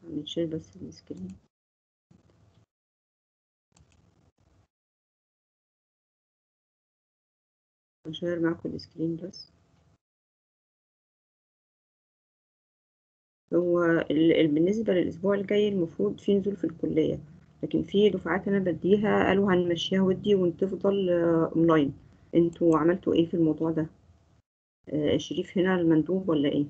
نشيل بس السكرين هشير معاكم السكرين بس هو ال- ال- بالنسبة للأسبوع الجاي المفروض في نزول في الكلية لكن في دفعات أنا بديها قالوا هنمشيها ودي وتفضل آه، أونلاين انتوا عملتوا ايه في الموضوع ده؟ آه، شريف هنا المندوب ولا ايه؟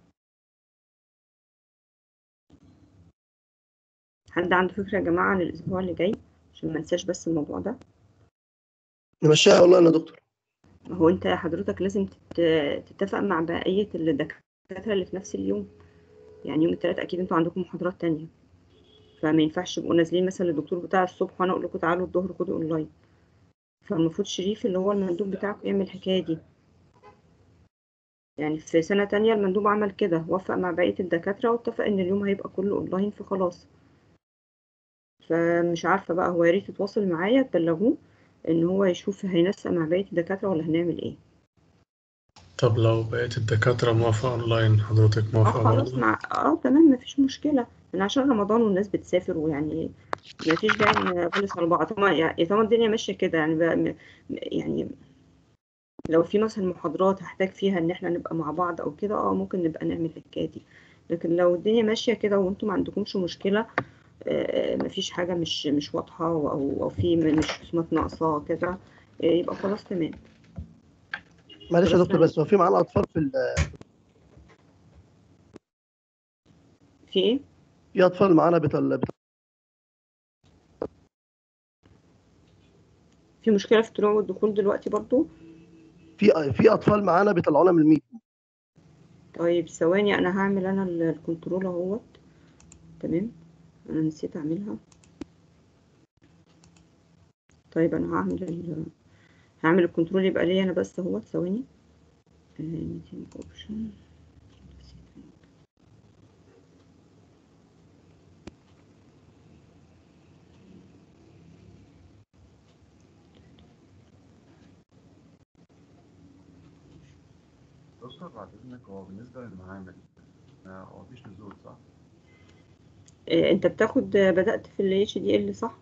حد عنده فكرة يا جماعة عن الأسبوع اللي جاي عشان ما ننساش بس الموضوع ده نمشيها والله يا دكتور ما هو انت حضرتك لازم تت- تتفق مع بقية الدكاترة اللي في نفس اليوم يعني يوم التلات أكيد انتوا عندكم محاضرات تانية فما ينفعش تبقوا نازلين مثلا للدكتور بتاع الصبح وأنا أقول لكم تعالوا الظهر خدوا أونلاين فالمفروض شريف اللي هو المندوب بتاعكم يعمل الحكاية دي يعني في سنة تانية المندوب عمل كده وفق مع بقية الدكاترة واتفق إن اليوم هيبقى كله أونلاين فخلاص فمش عارفة بقى هو يا ريت يتواصل معايا تبلغوه إن هو يشوف هينسق مع بقية الدكاترة ولا هنعمل إيه طب لو بقيت الدكاترة موافقة أونلاين حضرتك اه موافقة خلاص برضه؟ مع اه تمام مفيش مشكلة أنا عشان رمضان والناس بتسافر ويعني مفيش داعي نغلس على بعض طبعا يعني طبعا الدنيا ماشية كده يعني بقى م- يعني لو في مثلا محاضرات هحتاج فيها إن احنا نبقى مع بعض أو كده اه ممكن نبقى نعمل الحكاية دي لكن لو الدنيا ماشية كده وانتم ما عندكمش مشكلة آه، مفيش حاجة مش مش واضحة أو أو أو في مش رسومات ناقصة كده آه، يبقى خلاص تمام معلش يا خلاص دكتور تمام بس هو في معانا اطفال في ال- في إيه؟ في اطفال معانا بتل... بت... في مشكلة في الطلوع والدخول دلوقتي برضو في في اطفال معانا بيطلعونا من الميت طيب ثواني انا هعمل انا ال- الكنترول اهوت تمام انا نسيت اعملها طيب انا هعمل ال... هعمل الكنترول يبقى ليا انا بس اهوت ثواني آه، meeting option. دكتور بعد إذنك هو بالنسبة للمعامل آه، هو مفيش نزول صح؟ آه، انت بتاخد آه، بدأت في ال HDL صح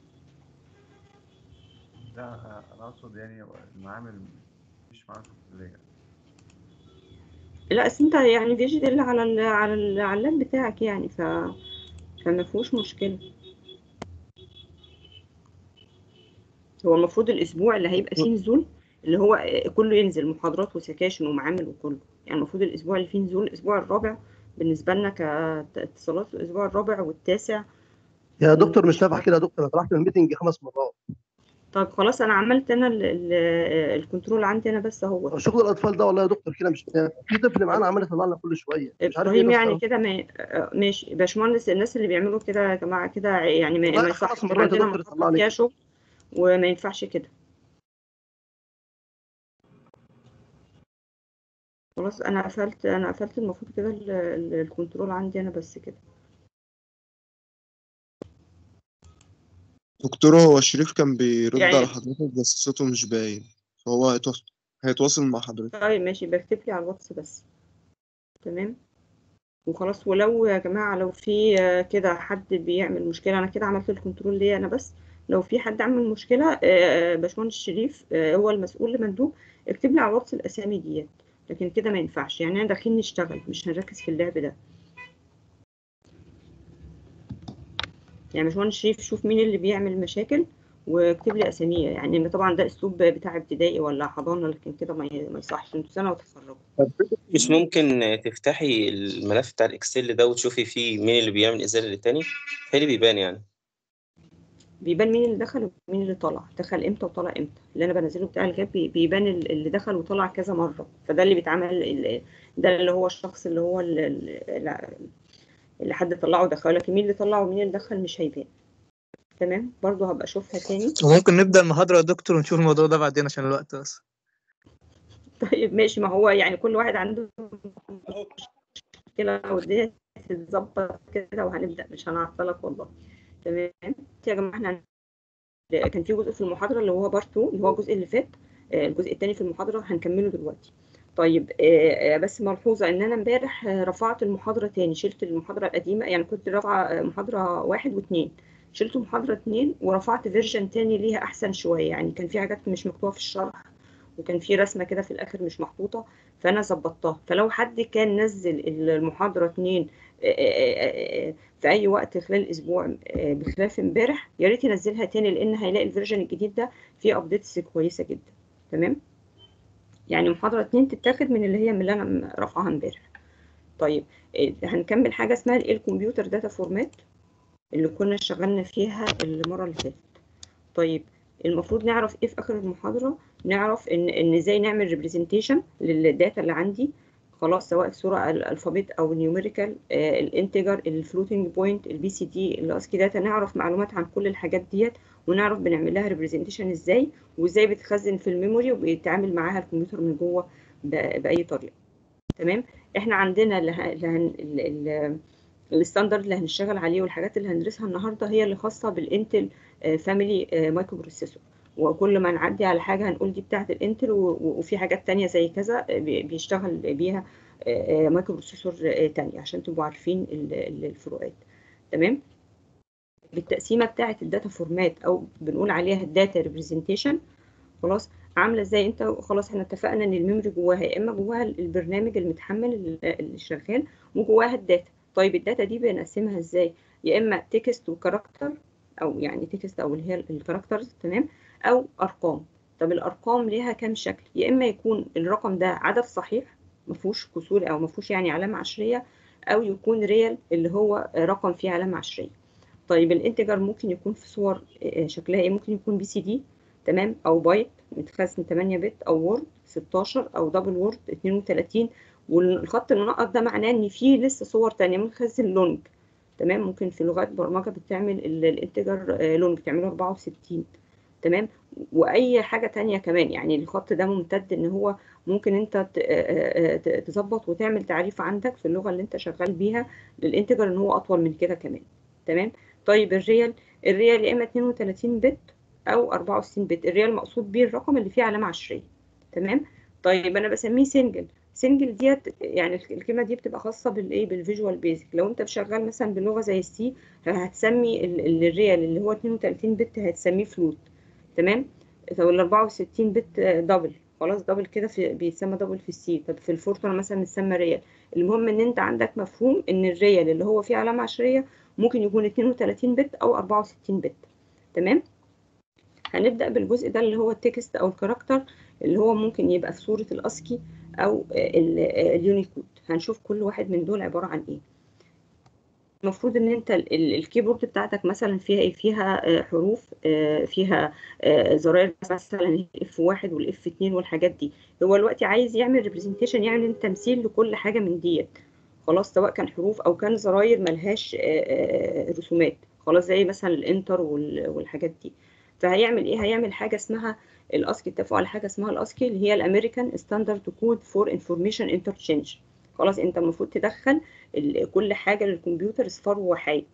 لا آه، أنا أقصد يعني المعامل مفيش معامل في الكلية لا أصل انت يعني في HDL على ال... على ال... على اللاب بتاعك يعني ف فما فيهوش مشكلة هو المفروض الأسبوع اللي هيبقى فيه نزول اللي هو آه، كله ينزل محاضرات وسكاشن ومعامل وكله يعني المفروض الأسبوع اللي فيه نزول الأسبوع الرابع بالنسبة لنا كاتصالات الأسبوع الرابع والتاسع يا دكتور مش نافع كده يا دكتور انا طلعت من الميتنج خمس مرات طيب خلاص أنا عملت أنا ال... ال... الكنترول عندي أنا بس هو اهو شغل الاطفال ده والله يا دكتور كده مش نافع في طفل معانا عمال يطلعنا كل شويه مش عارف ايه إبراهيم بس يعني أنا- كده ما آه، ماشي باشمهندس الناس اللي بيعملوا كده يا جماعة كده يعني ما, ما والله يصحش خمس يبقى مرات يا عندنا دكتور محاضرة يطلعني فيها كده شغل وما ينفعش كده خلاص انا قفلت انا قفلت المفروض كده ال- ال- الكنترول عندي انا بس كده دكتور هو شريف كان بيرد يعني على حضرتك بس صوته مش باين فهو هيتواصل هيتواصل مع حضرتك طيب ماشي بكتب لي على الواتس بس تمام وخلاص ولو يا جماعة لو في آه، كده حد بيعمل مشكلة انا كده عملت الكنترول ليا انا بس لو في حد عمل مشكلة آه، آه، باشمهندس شريف آه، هو المسؤول المندوب اكتب لي على الواتس الاسامي ديت لكن كده ما ينفعش يعني احنا داخلين نشتغل مش هنركز في اللعب ده يعني باشمهندس شريف شوف مين اللي بيعمل مشاكل واكتب لي اساميه يعني إن طبعا ده اسلوب بتاع ابتدائي ولا حضانه لكن كده ما ي- ما يصحش انتوا سنه وتخرجوا مش ممكن تفتحي الملف بتاع الاكسل ده وتشوفي فيه مين اللي بيعمل ازاله للتاني هي اللي بيبان يعني بيبان مين اللي دخل ومين اللي طلع دخل امتى وطلع امتى اللي انا بنزله بتاع الغاب بي- بيبان ال- اللي دخل وطلع كذا مره فده اللي بيتعمل ال- ده اللي هو الشخص اللي هو ال- ال- اللي حد طلعه ودخله لكن مين اللي طلع ومين اللي دخل مش هيبان تمام برضو هبقى اشوفها تاني وممكن نبدأ المحاضرة يا دكتور ونشوف الموضوع ده بعدين عشان الوقت بس طيب ماشي ما هو يعني كل واحد عنده مشكلة والدنيا تتظبط كده وهنبدأ مش هنعطلك والله تمام يا جماعة احنا كان في جزء في المحاضرة اللي هو بارت 2 اللي هو الجزء اللي فات آه، الجزء الثاني في المحاضرة هنكمله دلوقتي طيب آه، آه، بس ملحوظة إن أنا امبارح آه، رفعت المحاضرة تاني شلت المحاضرة القديمة يعني كنت رافعة آه، محاضرة واحد واتنين شلت محاضرة اتنين ورفعت فيرجن تاني ليها أحسن شوية يعني كان في حاجات مش مكتوبة في الشرح وكان في رسمة كده في الآخر مش محطوطة فأنا ظبطتها فلو حد كان نزل المحاضرة اتنين آه، آه، آه، في أي وقت خلال الأسبوع آه، بخلاف امبارح يا ريت ينزلها تاني لأن هيلاقي الفيرجن الجديد ده فيه أبديتس كويسة جدا تمام يعني محاضرة اتنين تتاخد من اللي هي من اللي أنا م- رافعاها امبارح طيب إيه، هنكمل حاجة اسمها الايه الكمبيوتر داتا فورمات اللي كنا اشتغلنا فيها المرة اللي فاتت طيب المفروض نعرف ايه في اخر المحاضرة نعرف ان ان ازاي نعمل ريبريزنتيشن للداتا اللي عندي خلاص سواء صورة الالفابيت او النيوميريكال الانتجر الفلوتنج بوينت البي سي دي الاسكي داتا نعرف معلومات عن كل الحاجات ديت ونعرف بنعمل لها ريبريزنتيشن ازاي وازاي بتخزن في الميموري وبيتعامل معاها الكمبيوتر من جوه ب- باي طريقه تمام احنا عندنا اللي ه- اللي هن- ال- ال- الستاندرد اللي هنشتغل عليه والحاجات اللي هندرسها النهارده هي اللي خاصه بالانتل فاميلي مايكرو بروسيسور وكل ما نعدي على حاجه هنقول دي بتاعه الانتل و- و- وفي حاجات تانية زي كذا آه، بي- بيشتغل بيها آه، آه، مايكرو بروسيسور آه، تانية عشان تبقوا عارفين ال- ال- الفروقات تمام بالتقسيمه بتاعه الداتا فورمات او بنقول عليها الداتا ريبريزنتيشن خلاص عامله ازاي انت خلاص احنا اتفقنا ان الميموري جواها يا اما جواها البرنامج المتحمل اللي اللي شغال وجواها الداتا طيب الداتا دي بنقسمها ازاي يا اما تكست وكاركتر او يعني تكست او اللي هي الكاركترز تمام او ارقام طب الارقام ليها كام شكل يا اما يكون الرقم ده عدد صحيح ما فيهوش كسور او ما فيهوش يعني علامه عشريه او يكون ريال اللي هو رقم فيه علامه عشريه طيب الانتجر ممكن يكون في صور آه، شكلها ايه ممكن يكون بي سي دي تمام او بايت متخزن 8 بت او وورد 16 او دبل وورد 32 والخط المنقط ده معناه ان في لسه صور تانية متخزن لونج تمام ممكن في لغات برمجة بتعمل ال- الانتجر آه، لونج تعمله 64 تمام واي حاجة تانية كمان يعني الخط ده ممتد ان هو ممكن انت ت- آه، آه، آه، تظبط وتعمل تعريف عندك في اللغة اللي انت شغال بيها للانتجر ان هو اطول من كده كمان تمام طيب الريال الريال يا اما 32 بت او 64 بت الريال مقصود بيه الرقم اللي فيه علامه عشريه تمام طيب انا بسميه سنجل سنجل ديت يعني الكلمه دي بتبقى خاصه بالايه بالفيجوال بيزك لو انت شغال مثلا بلغه زي السي هتسمي ال- ال- الريال اللي هو 32 بت هتسميه فلوت تمام طب ال 64 بت دبل خلاص دبل كده في بيتسمى دبل في السي طب في الفورتون مثلا بيتسمى ريال المهم ان انت عندك مفهوم ان الريال اللي هو فيه علامه عشريه ممكن يكون 32 بت او 64 بت تمام هنبدأ بالجزء ده اللي هو التكست أو الكاركتر اللي هو ممكن يبقى في صورة الأسكي أو ال- اليونيكود هنشوف كل واحد من دول عبارة عن إيه المفروض ان انت ال- ال- الكيبورد بتاعتك مثلا فيها ايه فيها آه، حروف آه، فيها آه، زراير مثلا اف واحد والاف اتنين والحاجات دي هو دلوقتي عايز يعمل ريبريزنتيشن يعمل تمثيل لكل حاجه من ديت خلاص سواء كان حروف او كان زراير ملهاش آه، آه، رسومات خلاص زي مثلا الانتر وال- والحاجات دي فهيعمل ايه هيعمل حاجه اسمها الاسكي اتفقوا على حاجه اسمها الاسكي اللي هي الامريكان ستاندرد كود فور انفورميشن انترتشينج خلاص انت المفروض تدخل ال- كل حاجه للكمبيوتر اصفار ووحايد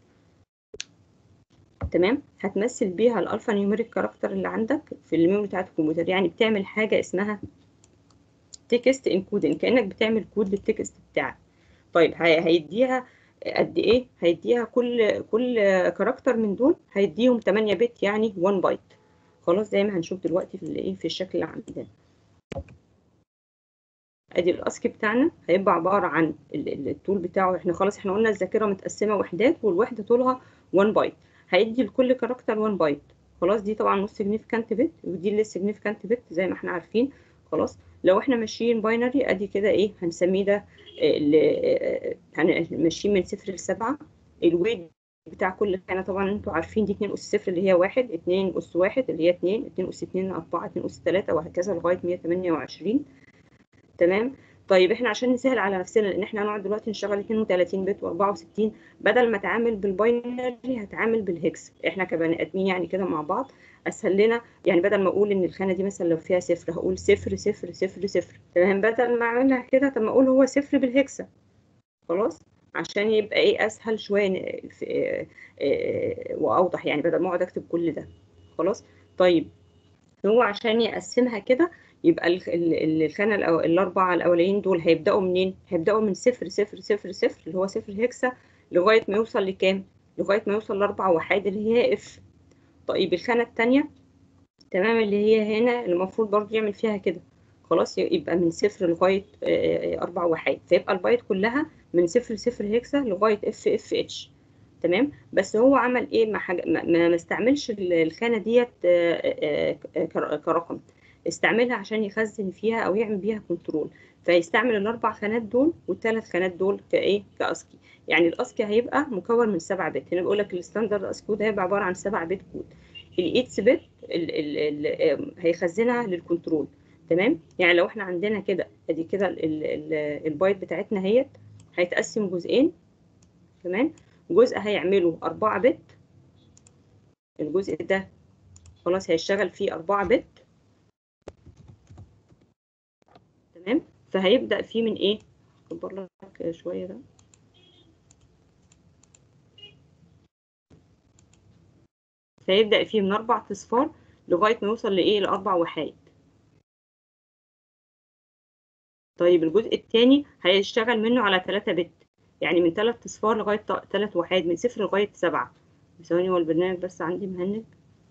تمام هتمثل بيها الالفا نيوميريك كاركتر اللي عندك في الميموري بتاعت الكمبيوتر يعني بتعمل حاجه اسمها تكست انكودنج كانك بتعمل كود للتكست بتاعك طيب هي- هيديها قد ايه هيديها كل كل كاركتر من دول هيديهم 8 بت يعني 1 بايت خلاص زي ما هنشوف دلوقتي في الايه في الشكل اللي عندنا ادي الاسكي بتاعنا هيبقى عباره عن ال- ال- الطول بتاعه احنا خلاص احنا قلنا الذاكره متقسمه وحدات والوحده طولها 1 بايت هيدي لكل كاركتر 1 بايت خلاص دي طبعا نص سيجنيفيكانت بت ودي اللي سيجنيفيكانت بت زي ما احنا عارفين خلاص لو احنا ماشيين باينري ادي كده ايه هنسميه ده ماشيين من صفر لسبعة الويت بتاع كل حاجه طبعا انتوا عارفين دي 2 اس صفر اللي هي واحد 2 اس واحد اللي هي 2 2 اس 2 4 2 اس 3 وهكذا لغايه 128 تمام طيب احنا عشان نسهل على نفسنا لان احنا هنقعد دلوقتي نشتغل 32 بت و64 بدل ما اتعامل بالباينري هتعامل بالهكس احنا كبني ادمين يعني كده مع بعض اسهل لنا يعني بدل ما اقول ان الخانه دي مثلا لو فيها صفر هقول صفر صفر صفر صفر تمام بدل ما اعملها كده طب ما اقول هو صفر بالهكسة خلاص عشان يبقى ايه اسهل شويه ن- في- آه، واوضح يعني بدل ما اقعد اكتب كل ده خلاص طيب هو عشان يقسمها كده يبقى الخ- ال- ال- الخانة الأو... الأربعة الأولين دول هيبدأوا منين؟ هيبدأوا من صفر صفر صفر صفر اللي هو صفر هكسة لغاية ما يوصل لكام؟ لغاية ما يوصل لأربع وحيد اللي هي اف طيب الخانة التانية تمام اللي هي هنا المفروض برضو يعمل فيها كده خلاص يبقى من صفر لغاية آه، آه، أربع وحيد فيبقى البايت كلها من صفر صفر هكسة لغاية اف اف اتش تمام بس هو عمل ايه ما حاجة ما, ما ما استعملش ال- الخانة ديت آه، آه، آه، كر- كرقم استعملها عشان يخزن فيها او يعمل بيها كنترول فيستعمل الاربع خانات دول والثلاث خانات دول كايه كاسكي يعني الاسكي هيبقى مكون من سبع بت هنا بيقول لك الستاندرد اسكي كود هيبقى عباره عن سبع بت كود الايتس بت ال ال ال هيخزنها للكنترول تمام يعني لو احنا عندنا كده ادي كده ال- ال- ال- البايت بتاعتنا اهيت هيتقسم جزئين تمام جزء هيعمله أربعة بت الجزء ده خلاص هيشتغل فيه أربعة بت تمام فهيبدأ فيه من إيه؟ أكبر لك شوية ده فيبدأ فيه من أربع أصفار لغاية ما يوصل لإيه؟ لأربع وحايد طيب الجزء التاني هيشتغل منه على تلاتة بت يعني من تلات أصفار لغاية ت- تلات وحايد من صفر لغاية سبعة ثواني هو البرنامج بس عندي مهنج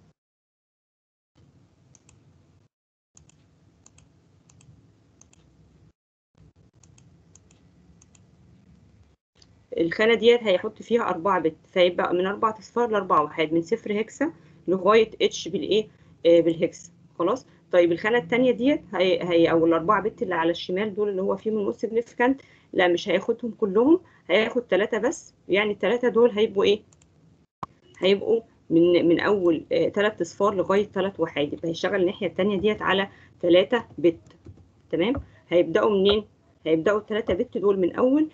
الخانة ديت هيحط فيها أربعة بت فيبقى من أربعة أصفار لأربعة وحيد من صفر هكسة لغاية اتش بالإيه آه بالهكس خلاص طيب الخانة التانية ديت هي, هي أو الأربعة بت اللي على الشمال دول اللي هو فيهم النص سيجنيفيكانت لا مش هياخدهم كلهم هياخد ثلاثة بس يعني الثلاثة دول هيبقوا إيه هيبقوا من من أول ثلاث أصفار لغاية ثلاث وحيد يبقى هيشتغل الناحية التانية ديت على ثلاثة بت تمام هيبدأوا منين؟ هيبدأوا الثلاثة بت دول من أول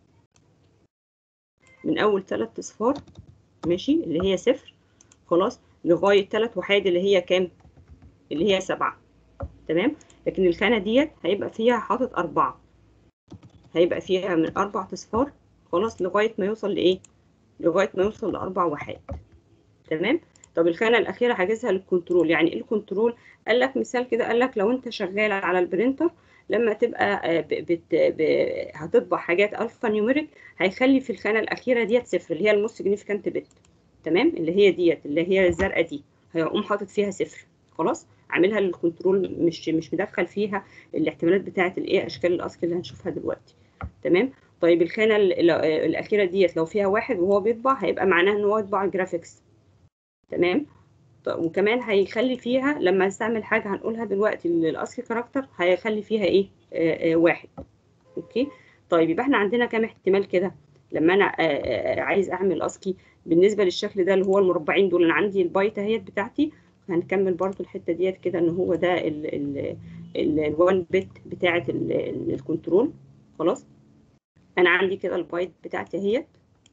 من اول ثلاث اصفار ماشي اللي هي صفر خلاص لغايه ثلاث وحيد اللي هي كام اللي هي سبعة تمام لكن الخانه ديت هيبقى فيها حاطط اربعة هيبقى فيها من اربع اصفار خلاص لغايه ما يوصل لايه لغايه ما يوصل لاربع وحيد تمام طب الخانه الاخيره حاجزها للكنترول يعني ايه الكنترول قال لك مثال كده قال لك لو انت شغال على البرينتر لما تبقى آه، ب- بت ب... هتطبع حاجات الفا نيوميريك هيخلي في الخانه الاخيره ديت صفر اللي هي الموست سيجنيفيكانت بت تمام اللي هي ديت اللي هي الزرقاء دي هيقوم حاطط فيها صفر خلاص عاملها للكنترول مش مش مدخل فيها الاحتمالات بتاعه الايه اشكال الاسك اللي هنشوفها دلوقتي تمام طيب الخانه ال- ال- الاخيره ديت لو فيها واحد وهو بيطبع هيبقى معناها ان هو يطبع جرافيكس تمام ط- وكمان هيخلي فيها لما استعمل حاجه هنقولها دلوقتي الاسك كاركتر هيخلي فيها ايه آه آه واحد اوكي طيب يبقى احنا عندنا كام احتمال كده لما انا آه، آه، عايز اعمل اسكي بالنسبه للشكل ده اللي هو المربعين دول انا عندي البايت اهيت بتاعتي هنكمل برضو الحته ديت كده ان هو ده ال ال ال الوان بت بتاعه ال- ال- الكنترول خلاص انا عندي كده البايت بتاعتي اهيت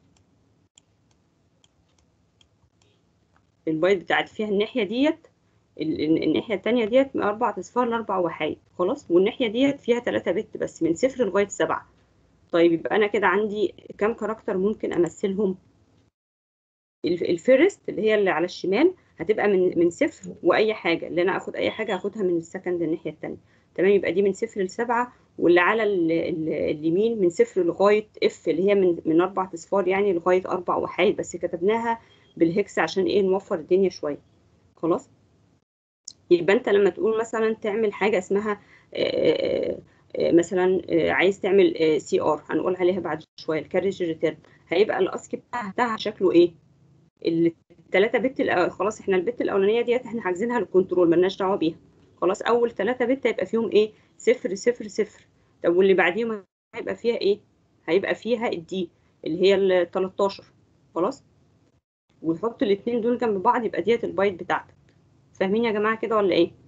البايت بتاعتي فيها الناحيه ديت ال- ال- الناحيه التانيه ديت من اربع اصفار لاربع وحيد خلاص والناحيه ديت فيها ثلاثة بت بس من صفر لغايه سبعة طيب يبقى انا كده عندي كام كاركتر ممكن امثلهم الف- الفيرست اللي هي اللي على الشمال هتبقى من من صفر واي حاجه اللي انا اخد اي حاجه هاخدها من السكند الناحيه الثانيه تمام يبقى دي من صفر لسبعه واللي على ال- ال- اليمين من صفر لغايه اف اللي هي من من اربع اصفار يعني لغايه اربع وحيد بس كتبناها بالهكس عشان ايه نوفر الدنيا شويه خلاص يبقى انت لما تقول مثلا تعمل حاجه اسمها آه، آه، مثلا آه، عايز تعمل سي ار هنقول عليها بعد شويه الكاريج ريتيرن هيبقى الاسك بتاعها شكله ايه الثلاثه بت الأ- خلاص احنا البت الاولانيه ديت احنا حاجزينها للكنترول ملناش دعوه بيها خلاص اول ثلاثه بت هيبقى فيهم ايه صفر صفر صفر طب واللي بعديهم هيبقى فيها ايه هيبقى فيها الدي اللي هي ال 13 خلاص ونحط الاثنين دول جنب بعض يبقى ديت البايت بتاعتك فاهمين يا جماعه كده ولا ايه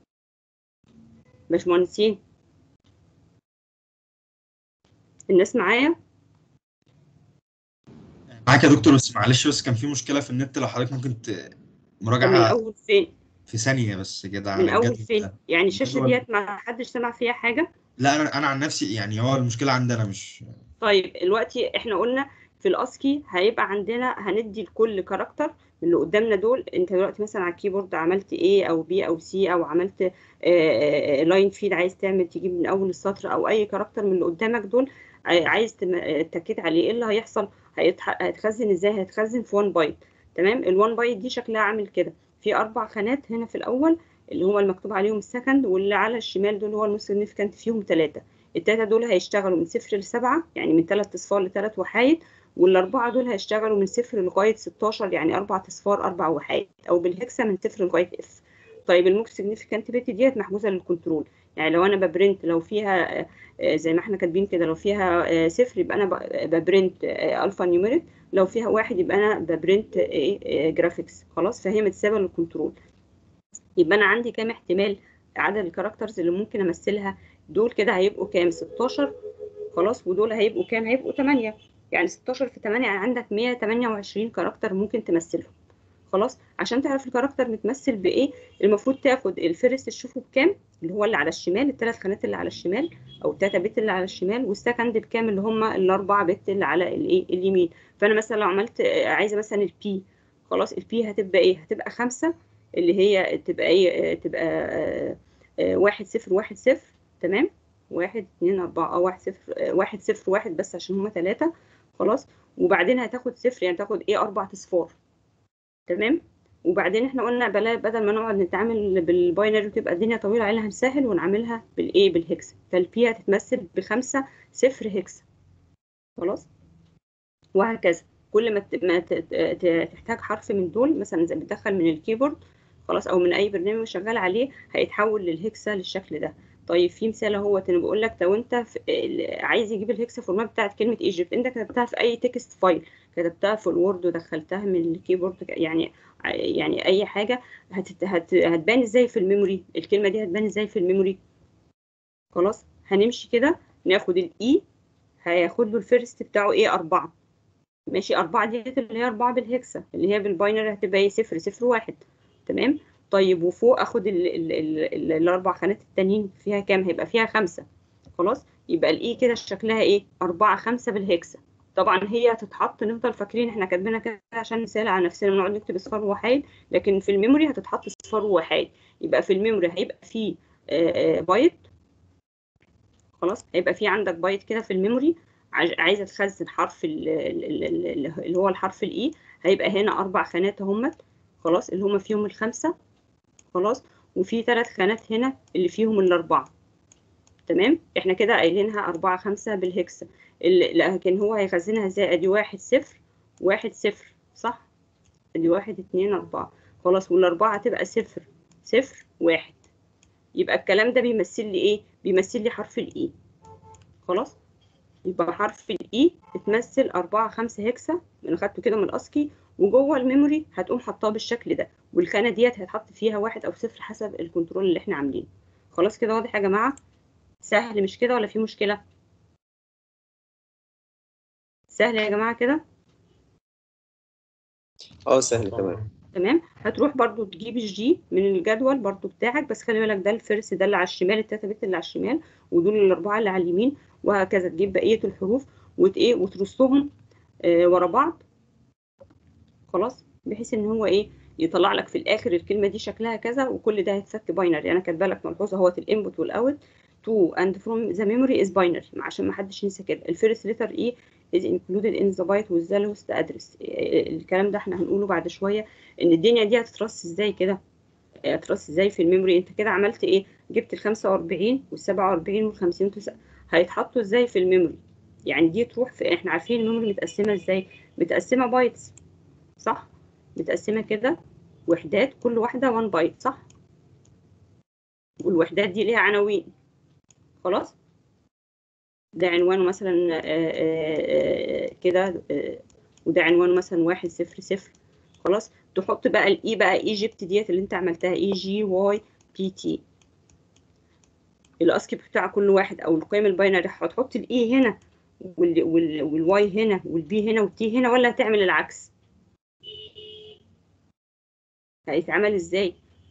باشمهندسين الناس معايا معاك يا دكتور بس معلش بس كان في مشكلة في النت لو حضرتك ممكن ت... طب من مراجعة اول فين في ثانية بس كده من على اول الجدول فين ده يعني الشاشه الجدول- ديت ما حدش سمع فيها حاجه لا أنا أنا عن نفسي يعني هو المشكلة عندنا مش طيب دلوقتي احنا قلنا في في الاسكي هيبقى عندنا هندي لكل كاركتر من اللي قدامنا دول انت دلوقتي مثلا على الكيبورد عملت A او B او C او عملت لاين فيد عايز تعمل تجيب من اول السطر او اي كاركتر من اللي قدامك دول عاي- عايز تم- آه، تاكد عليه ايه اللي هيحصل هيتح- هيتخزن ازاي هيتخزن في 1 بايت تمام ال1 بايت دي شكلها عامل كده في اربع خانات هنا في الاول اللي هو المكتوب عليهم السكند واللي على الشمال دول هو الموست سيجنيفيكانت فيهم ثلاثه الثلاثه دول هيشتغلوا من صفر لسبعه يعني من ثلاث اصفار لثلاث وحايد والاربعه دول هيشتغلوا من صفر لغايه 16 يعني اربع اصفار اربع وحايد او بالهكسا من صفر لغايه اف طيب الموست سيجنيفيكانت بت ديت محجوزه للكنترول يعني لو انا ببرنت لو فيها آه، آه، زي ما احنا كاتبين كده لو فيها آه، صفر يبقى انا ب- ببرنت آه، الفا نيوميريك لو فيها واحد يبقى انا ببرنت ايه جرافيكس خلاص فهي متسابه للكنترول يبقى انا عندي كام احتمال عدد الكاركترز اللي ممكن امثلها دول كده هيبقوا كام 16 خلاص ودول هيبقوا كام هيبقوا 8 يعني 16 في 8 يعني عندك 128 كاركتر ممكن تمثلهم خلاص عشان تعرف الكاركتر متمثل بايه المفروض تاخد الفيرست تشوفه بكام اللي هو اللي على الشمال الثلاث خانات اللي على الشمال او التلاته بت اللي على الشمال والسكند بكام اللي هم الاربعه بت اللي على الايه اليمين فانا مثلا لو عملت آه، عايزه مثلا البي خلاص البي هتبقى ايه هتبقى خمسة اللي هي تبقى ايه آه، تبقى آه، آه، واحد صفر واحد صفر تمام واحد اتنين اربعة اه واحد صفر آه، واحد صفر واحد بس عشان هما تلاتة خلاص وبعدين هتاخد صفر يعني تاخد ايه اربع اصفار تمام وبعدين احنا قلنا بلا بدل ما نقعد نتعامل بالباينري وتبقى الدنيا طويله علينا هنسهل ونعملها بالايه بالهكس فالبي هتتمثل بخمسة صفر هكس خلاص وهكذا كل ما ت- ما ت- ت- تحتاج حرف من دول مثلا زي بتدخل من الكيبورد خلاص او من اي برنامج شغال عليه هيتحول للهكسا للشكل ده طيب في مثال اهو انا بقول لك لو انت في ال- عايز يجيب الهكسا فورمات بتاعت كلمه ايجيبت انت كتبتها في اي تكست فايل كتبتها في الوورد ودخلتها من الكيبورد يعني يعني اي حاجه هت هت هتبان ازاي في الميموري الكلمه دي هتبان ازاي في الميموري خلاص هنمشي كده ناخد الاي هياخد له الفيرست بتاعه ايه أربعة ماشي أربعة ديت اللي هي أربعة بالهكسا اللي هي بالباينري هتبقى ايه صفر صفر واحد تمام طيب وفوق اخد ال ال ال ال الأربع خانات التانيين فيها كام هيبقى فيها خمسة خلاص يبقى الاي كده شكلها ايه أربعة خمسة بالهكسا طبعا هي هتتحط نفضل فاكرين احنا كاتبينها كده عشان نسهل على نفسنا ونقعد نكتب اصفار وحايد لكن في الميموري هتتحط اصفار وحايد يبقى في الميموري هيبقى فيه آه، آه، بايت خلاص هيبقى في عندك بايت كده في الميموري عايز- عايزه تخزن حرف ال- ال- ال- ال- اللي هو الحرف الاي هيبقى هنا اربع خانات اهمت خلاص اللي هم فيهم الخمسه خلاص وفي ثلاث خانات هنا اللي فيهم الاربعه تمام احنا كده قايلينها أربعة خمسة بالهكسا ال- لكن هو هيخزنها ازاي ادي واحد صفر واحد صفر صح ادي واحد اتنين أربعة خلاص والأربعة هتبقى صفر صفر واحد يبقى الكلام ده بيمثل لي ايه بيمثل لي حرف الاي خلاص يبقى حرف الاي اتمثل أربعة خمسة هكسا انا خدته كده من الاسكي وجوه الميموري هتقوم حطاه بالشكل ده والخانه ديت هيتحط فيها واحد او صفر حسب الكنترول اللي احنا عاملينه خلاص كده واضح يا جماعه سهل مش كده ولا في مشكله سهل يا جماعه كده اه سهل تمام تمام هتروح برضو تجيب الجي من الجدول برضو بتاعك بس خلي بالك ده الفرس ده اللي على الشمال التلاته بت اللي على الشمال ودول الاربعه اللي على اليمين وهكذا تجيب بقيه الحروف وت ايه وترصهم آه ورا بعض خلاص بحيث ان هو ايه يطلع لك في الاخر الكلمه دي شكلها كذا وكل ده هيتفك باينري انا كاتبه لك ملحوظه اهوت الانبوت والاوت to and from the memory is binary عشان ما حدش ينسى كده الفيرست ليتر ايه is included in the byte with the lowest address إيه الكلام ده احنا هنقوله بعد شويه ان الدنيا دي هتترص ازاي كده هترص ازاي في الميموري انت كده عملت ايه جبت ال 45 وال 47 وال 50 هيتحطوا ازاي في الميموري يعني دي تروح في احنا عارفين الميموري متقسمه ازاي متقسمه بايتس صح متقسمه كده وحدات كل واحده 1 بايت صح والوحدات دي ليها عناوين خلاص ده عنوانه مثلا آه، آه، آه، كده آه، وده عنوانه مثلا واحد صفر صفر خلاص تحط بقى الاي بقى ايجيبت ديت اللي انت عملتها اي جي واي بي تي الاسكي بتاع كل واحد او القيم الباينري هتحط الاي هنا وال وال والواي هنا والبي هنا والتي هنا ولا هتعمل العكس هيتعمل ازاي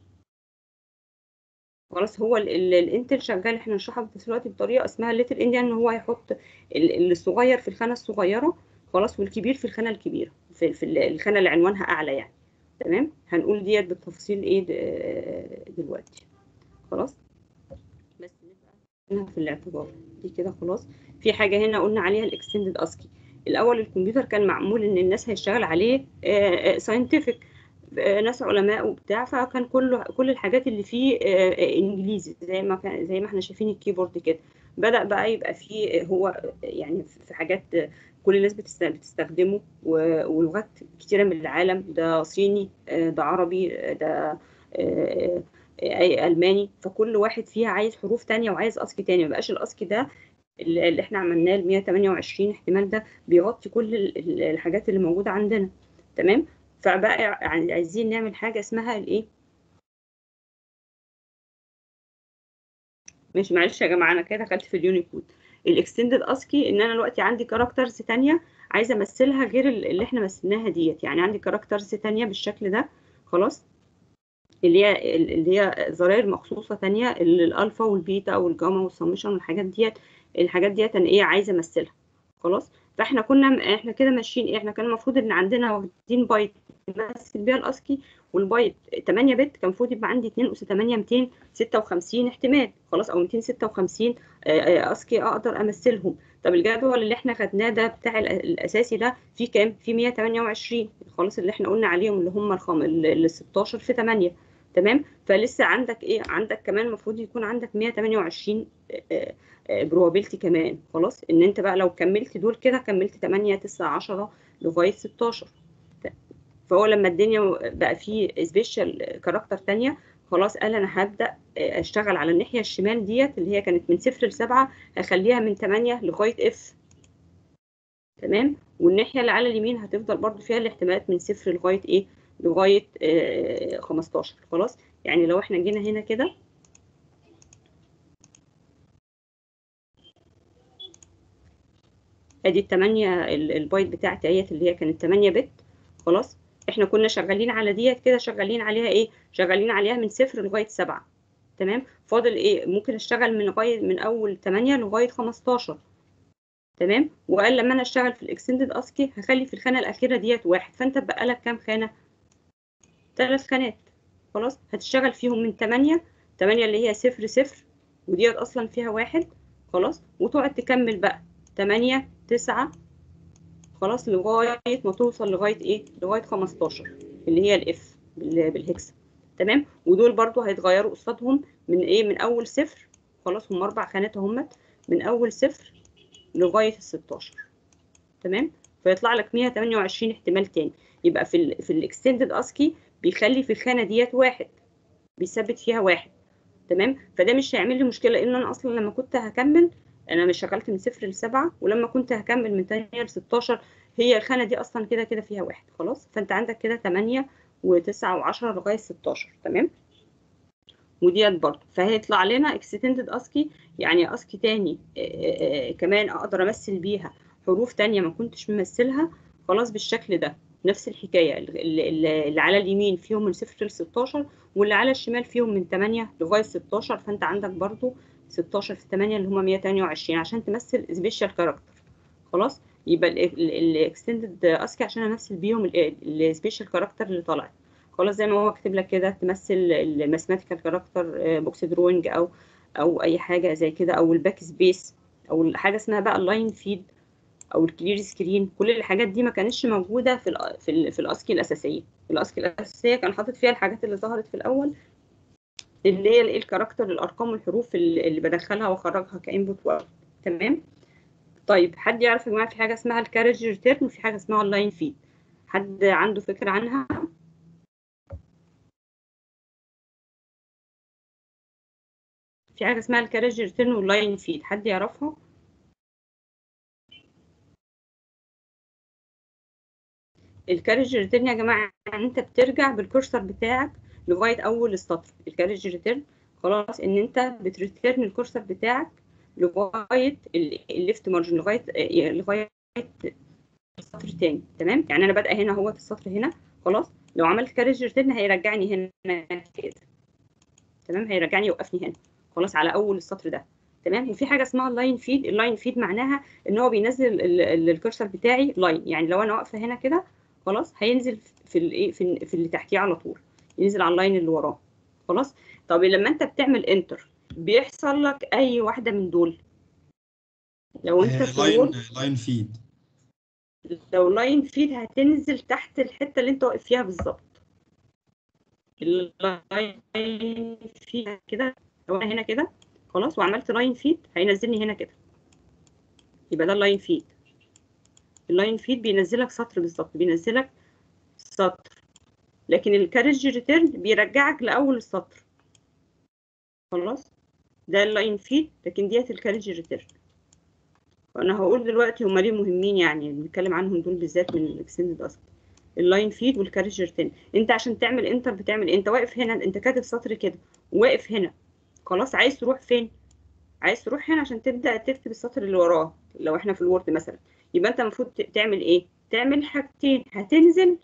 خلاص هو ال- ال- الانتل شغال احنا نشرحها دلوقتي بطريقه اسمها الليتل انديان ان هو هيحط ال- الصغير في الخانه الصغيره خلاص والكبير في الخانه الكبيره في, في ال- الخانه اللي عنوانها اعلى يعني تمام هنقول ديت بالتفصيل ايه د- آه، دلوقتي خلاص بس نبقى هنا في الاعتبار دي كده خلاص في حاجه هنا قلنا عليها الاكستندد اسكي الاول الكمبيوتر كان معمول ان الناس هيشتغل عليه ساينتفك ناس علماء وبتاع فكان كله كل الحاجات اللي فيه آه، آه، انجليزي زي ما كان زي ما احنا شايفين الكيبورد كده بدأ بقى يبقى فيه هو يعني في حاجات كل الناس بتست- بتستخدمه و- ولغات كتيرة من العالم ده صيني آه، ده عربي آه، ده آه، آه، ألماني فكل واحد فيها عايز حروف تانية وعايز أسكي تاني مبقاش الأسكي ده اللي اللي احنا عملناه ال 128 احتمال ده بيغطي كل ال- ال- الحاجات اللي موجودة عندنا تمام فبقى يعني عايزين نعمل حاجة اسمها الايه ماشي معلش يا جماعة انا كده دخلت في اليونيكود الاكستندد اسكي ان انا دلوقتي عندي كاركترز تانية عايزة امثلها غير ال- اللي احنا مثلناها ديت يعني عندي كاركترز تانية بالشكل ده خلاص اللي هي اللي هي زراير مخصوصة تانية ال- الالفا والبيتا والجاما والسمشن والحاجات ديت الحاجات ديت انا ايه عايزة امثلها خلاص فاحنا كنا احنا كده ماشيين ايه احنا كان المفروض ان عندنا واخدين بايت نمثل بيها الاسكي والبايت 8 بت كان المفروض يبقى عندي 2 اس 8 256 احتمال خلاص او 256 آه، آه، اسكي اقدر امثلهم طب الجدول اللي احنا خدناه ده بتاع ال- الاساسي ده في كام في 128 خلاص اللي احنا قلنا عليهم اللي هم الخم... ال ال 16 في 8 تمام فلسه عندك ايه عندك كمان المفروض يكون عندك 128 بروبابيلتي كمان خلاص ان انت بقى لو كملت دول كده كملت 8 9 10 لغايه 16 فهو لما الدنيا بقى فيه سبيشال كاركتر تانية خلاص قال انا هبدا اشتغل على الناحيه الشمال ديت اللي هي كانت من صفر لسبعة هخليها من 8 لغايه اف تمام والناحيه اللي على اليمين هتفضل برضو فيها الاحتمالات من صفر لغايه ايه لغايه آه 15 خلاص يعني لو احنا جينا هنا كده ادي التمانية ال- البايت بتاعتي اهيت اللي هي كانت 8 بت خلاص احنا كنا شغالين على ديت كده شغالين عليها ايه شغالين عليها من صفر لغايه سبعة تمام فاضل ايه ممكن اشتغل من لغايه من اول 8 لغايه 15 تمام وقال لما انا اشتغل في الاكستندد اسكي هخلي في الخانه الاخيره ديت واحد فانت بقى لك كام خانه ثلاث خانات خلاص هتشتغل فيهم من 8 8 اللي هي صفر صفر وديت اصلا فيها واحد خلاص وتقعد تكمل بقى 8 9 خلاص لغايه ما توصل لغايه ايه لغايه 15 اللي هي الاف بالهكسا تمام ودول برضو هيتغيروا قصادهم من ايه من اول صفر خلاص هم اربع خانات اهمت من اول صفر لغايه ال 16 تمام فيطلع لك 128 احتمال تاني يبقى في ال في الاكستندد اسكي بيخلي في الخانه ديت واحد بيثبت فيها واحد تمام فده مش هيعمل لي مشكله لان انا اصلا لما كنت هكمل انا مش شغلت من صفر لسبعة ولما كنت هكمل من 8 ل 16 هي الخانه دي اصلا كده كده فيها واحد خلاص فانت عندك كده 8 و9 و10 لغايه 16 تمام وديت برضه فهيطلع لنا اكستندد اسكي يعني اسكي تاني آآ آآ كمان اقدر امثل بيها حروف تانية ما كنتش ممثلها خلاص بالشكل ده نفس الحكايه اللي, اللي على اليمين فيهم من صفر ل 16 واللي على الشمال فيهم من 8 لغايه 16 فانت عندك برضه 16 في 8 اللي هم 128 عشان تمثل سبيشال كاركتر خلاص يبقى الاكستندد اسكي عشان امثل بيهم السبيشال كاركتر اللي طلعت خلاص زي ما هو كاتب لك كده تمثل الماثيماتيكال كاركتر بوكس دروينج او او اي حاجه زي كده او الباك سبيس او حاجه اسمها بقى اللاين فيد او الكلير سكرين كل الحاجات دي ما كانتش موجوده في ال في, ال في الاسكي الاساسيه الاسكي الاساسيه كان حاطط فيها الحاجات اللي ظهرت في الاول اللي هي الايه الكاركتر الارقام والحروف اللي بدخلها واخرجها كانبوت واوت تمام طيب حد يعرف يا جماعه في حاجه اسمها الكارج ريتيرن وفي حاجه اسمها اللاين فيد حد عنده فكره عنها في حاجه اسمها الكارج ريتيرن واللاين فيد حد يعرفها الكارج ريتيرن يا جماعه يعني انت بترجع بالكورسر بتاعك لغايه اول السطر الكارج ريتيرن خلاص ان انت بتريتيرن الكورسر بتاعك لغايه الليفت مارجن لغايه لغايه السطر تاني تمام يعني انا بادئه هنا اهو في السطر هنا خلاص لو عملت كارج ريتيرن هيرجعني هنا كده تمام هيرجعني يوقفني هنا خلاص على اول السطر ده تمام وفي حاجه اسمها اللاين فيد اللاين فيد معناها ان هو بينزل ال- ال- الكرسر بتاعي لاين يعني لو انا واقفه هنا كده خلاص هينزل في الايه في, في اللي تحتيه على طول ينزل على اللاين اللي وراه خلاص طب لما انت بتعمل انتر بيحصل لك اي واحده من دول لو انت في لاين الوورد لاين فيد لو لاين فيد هتنزل تحت الحته اللي انت واقف فيها بالظبط اللاين فيد كده لو انا هنا كده خلاص وعملت لاين فيد هينزلني هنا كده يبقى ده اللاين فيد اللاين فيد بينزلك سطر بالظبط بينزلك سطر لكن الكارج ريتيرن بيرجعك لاول السطر خلاص ده اللاين فيد لكن ديت الكارج ريتيرن وانا هقول دلوقتي هما ليه مهمين يعني بنتكلم عنهم دول بالذات من الاكستندد اصلا اللاين فيد والكارج ريتيرن انت عشان تعمل انتر بتعمل إيه؟ انت واقف هنا انت كاتب سطر كده واقف هنا خلاص عايز تروح فين عايز تروح هنا عشان تبدا تكتب السطر اللي وراه لو احنا في الوورد مثلا يبقى انت المفروض ت- تعمل ايه تعمل حاجتين هتنزل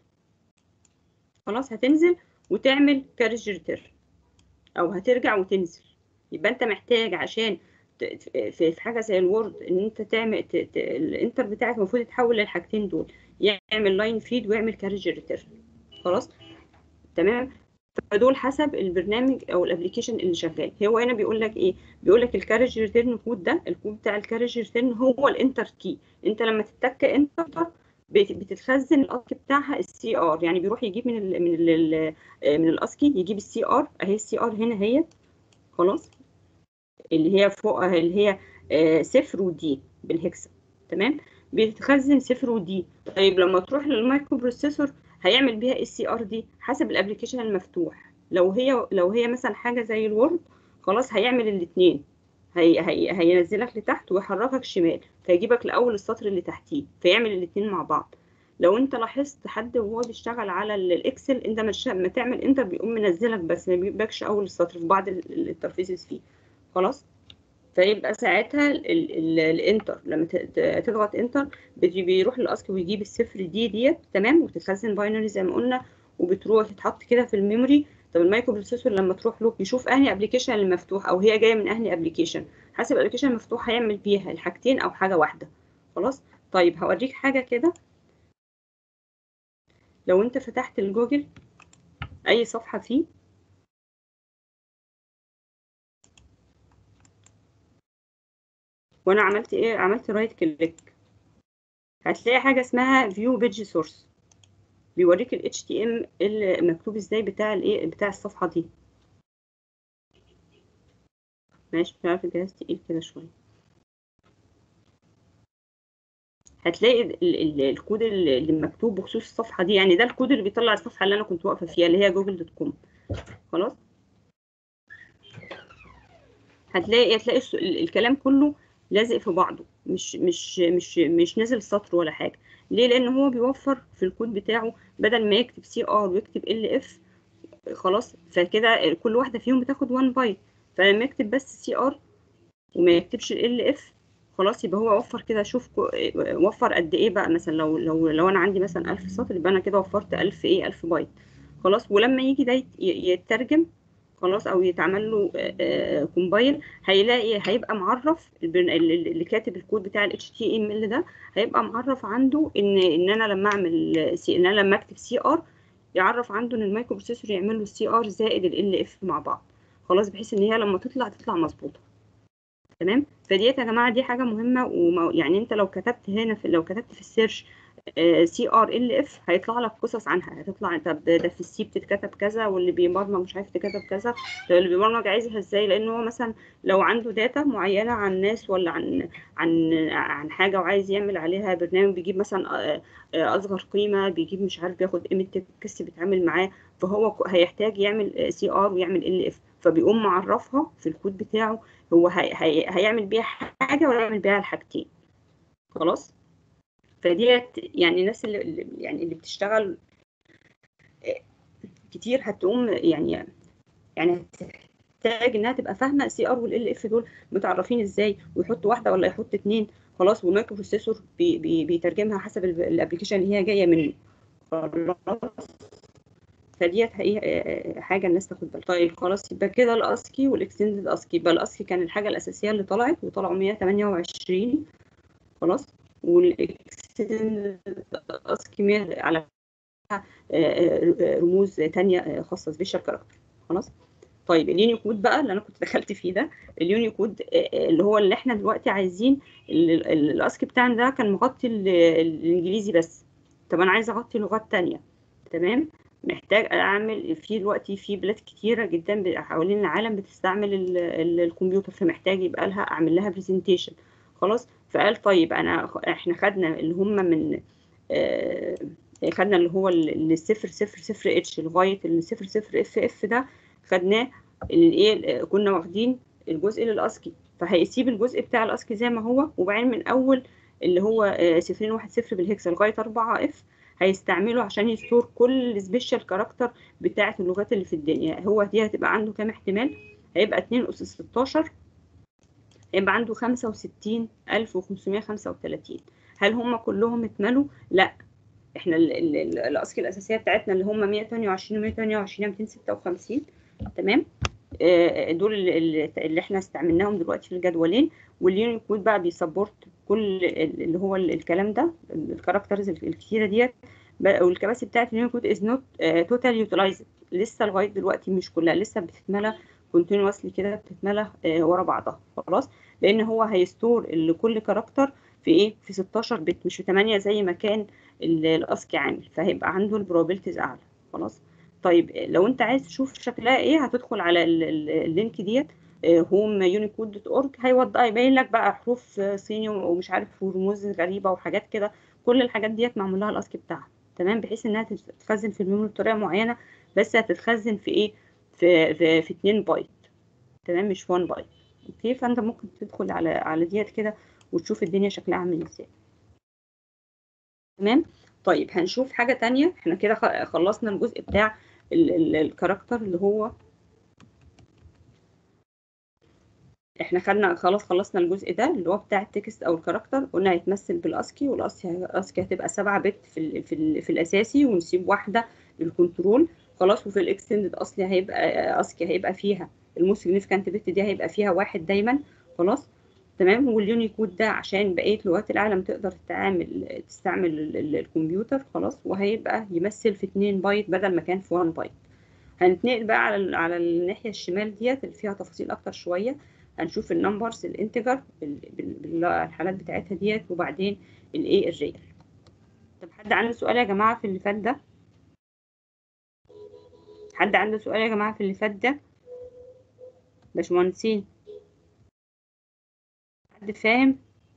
خلاص هتنزل وتعمل كارج ريتيرن او هترجع وتنزل يبقى انت محتاج عشان ت- في في حاجه زي الوورد ان انت تعمل ت- ت- الانتر بتاعك المفروض يتحول للحاجتين دول يعمل لاين فيد ويعمل كارج ريتيرن خلاص تمام فدول حسب البرنامج او الابلكيشن اللي شغال هو هنا بيقول لك ايه بيقول لك الكارج ريتيرن كود ده الكود بتاع الكارج ريتيرن هو الانتر كي انت لما تتك انتر بت- بتتخزن الاسكي بتاعها السي ار يعني بيروح يجيب من ال من ال من الاسكي يجيب السي ار اهي السي ار هنا هي خلاص اللي هي فوق اللي هي آه، صفر ودي بالهكسا تمام بتتخزن صفر ودي طيب لما تروح للمايكرو بروسيسور هيعمل بيها السي ار دي حسب الابلكيشن المفتوح لو هي لو هي مثلا حاجه زي الوورد خلاص هيعمل الاثنين هي هي هينزلك لتحت ويحركك شمال فيجيبك لاول السطر اللي تحتيه فيعمل الاثنين مع بعض لو انت لاحظت حد وهو بيشتغل على ال- الاكسل انت مش ما تعمل انتر بيقوم منزلك بس ما بيجيبكش اول السطر في بعض الانترفيسز فيه خلاص فيبقى ساعتها ال- ال- ال- الانتر لما ت- ت- تضغط انتر بيجي- بيروح الاسكي ويجيب الصفر دي ديت تمام وتتخزن باينري زي ما قلنا وبتروح تتحط كده في الميموري طب المايكرو بروسيسور لما تروح له يشوف انهي ابلكيشن اللي مفتوح او هي جايه من انهي ابلكيشن حسب الابلكيشن المفتوح هيعمل بيها الحاجتين او حاجه واحده خلاص طيب هوريك حاجه كده لو انت فتحت الجوجل اي صفحه فيه وانا عملت ايه عملت رايت كليك هتلاقي حاجه اسمها فيو بيج سورس بيوريك ال HTML المكتوب ازاي بتاع الايه بتاع الصفحه دي ماشي مش عارف الجهاز تقيل كده شويه هتلاقي ال ال الكود اللي اللي مكتوب بخصوص الصفحه دي يعني ده الكود اللي بيطلع الصفحه اللي انا كنت واقفه فيها اللي هي جوجل دوت كوم خلاص هتلاقي هتلاقي الس- ال- الكلام كله لازق في بعضه مش مش مش مش نازل سطر ولا حاجه ليه لان هو بيوفر في الكود بتاعه بدل ما يكتب سي ار ويكتب ال اف خلاص فكده كل واحده فيهم بتاخد 1 بايت فلما يكتب بس سي ار وما يكتبش ال اف خلاص يبقى هو وفر كده شوف كو- وفر قد ايه بقى مثلا لو لو لو انا عندي مثلا 1000 سطر يبقى انا كده وفرت 1000 ايه 1000 بايت خلاص ولما يجي ده يت- يترجم خلاص او يتعمل له كومبايل هيلاقي هيبقى معرف البرن- اللي اللي كاتب الكود بتاع ال HTML ده هيبقى معرف عنده ان ان انا لما اعمل سي ان انا لما اكتب سي ار يعرف عنده ان المايكرو بروسيسور يعمل له السي ار زائد ال اف مع بعض خلاص بحيث ان هي لما تطلع تطلع مظبوطه تمام فديت يا جماعه دي حاجه مهمه وما يعني انت لو كتبت هنا في لو كتبت في السيرش سي ار ال اف هيطلع لك قصص عنها هتطلع طب ده في السي بتتكتب كذا واللي بيبرمج مش عارف تكتب كذا طب اللي بيبرمج عايزها ازاي لان هو مثلا لو عنده داتا معينه عن ناس ولا عن عن عن حاجه وعايز يعمل عليها برنامج بيجيب مثلا آه، آه، اصغر قيمه بيجيب مش عارف بياخد قيمه تكست بيتعامل معاه فهو ك- هيحتاج يعمل سي ار ويعمل ال اف فبيقوم معرفها في الكود بتاعه هو هي هي هيعمل بيها حاجه ولا يعمل بيها الحاجتين خلاص فديت يعني الناس اللي اللي- يعني اللي بتشتغل كتير هتقوم يعني يعني هتحتاج انها تبقى فاهمه السي ار والال اف دول متعرفين ازاي ويحط واحده ولا يحط اتنين خلاص والمايكرو بروسيسور بي بي بيترجمها حسب الابلكيشن اللي هي جايه منه خلاص فديت هي آه، حاجه الناس تاخد بالها طيب خلاص يبقى كده الاسكي والاكستندد اسكي يبقى الاسكي كان الحاجه الاساسيه اللي طلعت وطلعوا 128 خلاص والاكستندد اسكي 100 على آه، آه، رموز تانية آه، خاصه سبيشال كاركتر خلاص طيب اليونيكود بقى اللي انا كنت دخلت فيه ده اليونيكود آه، آه، اللي هو اللي احنا دلوقتي عايزين ال- ال- الاسكي بتاعنا ده كان مغطي ال- الانجليزي بس طب انا عايزه اغطي لغات تانية تمام محتاج اعمل في دلوقتي في بلاد كتيره جدا ب- حوالين العالم بتستعمل ال- ال- الكمبيوتر فمحتاج يبقى لها اعمل لها برزنتيشن خلاص فقال طيب انا احنا خدنا اللي هم من آه، خدنا اللي هو ال- الصفر صفر صفر اتش لغايه الصفر صفر اف اف ده خدناه الايه كنا واخدين الجزء للاسكي فهيسيب الجزء بتاع الاسكي زي ما هو وبعدين من اول اللي هو آه، صفرين واحد صفر بالهكسا لغايه 4 اف هيستعمله عشان يستور كل السبيشال كاركتر بتاعه اللغات اللي في الدنيا هو دي هتبقى عنده كام احتمال هيبقى 2 اس 16 هيبقى عنده 65535 هل هم كلهم اتملوا لا احنا ال- ال- ال- الاسكي الاساسيه بتاعتنا اللي هم 128 و 128 256 تمام آه، دول اللي اللي احنا استعملناهم دلوقتي في الجدولين واليونيكود بقى بيسبورت كل ال- اللي هو ال- الكلام ده الكاركترز الكتيره ديت بقى- والكباسيتي بتاعت اليونيكود از نوت توتال يوتيلايزد لسه لغايه دلوقتي مش كلها لسه بتتملى كونتينوسلي كده بتتملى آه، ورا بعضها خلاص لان هو هيستور لكل كاركتر في ايه في 16 بت مش في 8 زي ما كان ال- الاسكي عامل فهيبقى عنده البروبابيلتيز اعلى خلاص طيب لو انت عايز تشوف شكلها ايه هتدخل على ال- ال- اللينك ديت هوم يونيكود دوت اورج هيوضح يبين لك بقى حروف آه، صيني ومش عارف ورموز غريبه وحاجات كده كل الحاجات ديت معمول لها الاسكي بتاعها تمام بحيث انها تتخزن في الميموري بطريقه معينه بس هتتخزن في ايه في في, في 2 بايت تمام مش 1 بايت اوكي فانت ممكن تدخل على على ديت كده وتشوف الدنيا شكلها عامل ازاي تمام طيب هنشوف حاجة تانية احنا كده خ- خلصنا الجزء بتاع ال- ال- الكاركتر اللي هو احنا خدنا خلاص خلصنا الجزء ده اللي هو بتاع التكست او الكاركتر قلنا هيتمثل بالاسكي والاسكي الاسكي هتبقى 7 بت في ال في, ال في الاساسي ونسيب واحده للكنترول خلاص وفي الاكستندد اصلي هيبقى اسكي هيبقى فيها الموست سيجنيفيكانت بت دي هيبقى فيها واحد دايما خلاص تمام واليونيكود ده عشان بقيه لغات العالم تقدر تتعامل تستعمل ال- ال- الكمبيوتر خلاص وهيبقى يمثل في 2 بايت بدل ما كان في 1 بايت هنتنقل بقى على ال- على الناحيه الشمال ديت اللي فيها تفاصيل اكتر شويه هنشوف النمبرز الانتجر بالحالات بتاعتها ديت وبعدين الايه الريال طب حد عنده سؤال يا جماعه في اللي فات ده حد عنده سؤال يا جماعه في اللي فات ده باشمهندسين حد فاهم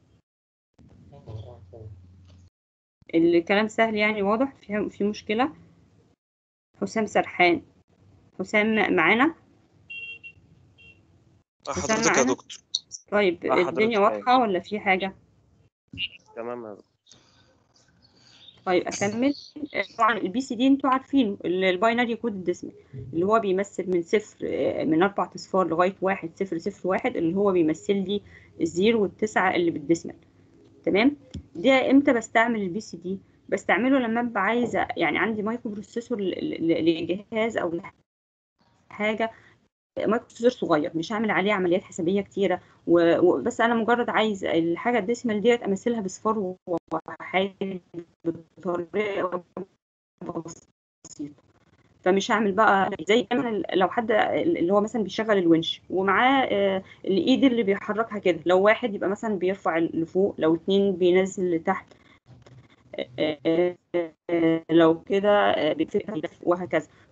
الكلام سهل يعني واضح في في مشكله حسام سرحان حسام معانا حسام حضرتك يا معانا دكتور طيب آه، حضرتك الدنيا معايا. واضحه ولا في حاجه تمام يا دكتور طيب اكمل طبعا البي سي دي انتوا عارفينه ال- الباينري كود الديسمال اللي هو بيمثل من صفر آه، من اربع اصفار لغايه واحد صفر صفر واحد اللي هو بيمثل لي الزيرو والتسعه اللي بالديسمال تمام ده امتى بستعمل البي سي دي بستعمله لما ابقى عايزه يعني عندي مايكرو بروسيسور ل- ل- لجهاز او حاجه مايكرو بروسيسور صغير مش هعمل عليه عمليات حسابيه كتيره و- وبس انا مجرد عايز الحاجه الديسمال ديت امثلها بصفار وحاجه بطريقه بسيطه فمش هعمل بقى زي كمان لو حد اللي هو مثلا بيشغل الونش ومعاه آه، الايد اللي بيحركها كده لو واحد يبقى مثلا بيرفع لفوق لو اتنين بينزل لتحت آه، آه، آه، لو كده آه، بيكتب وهكذا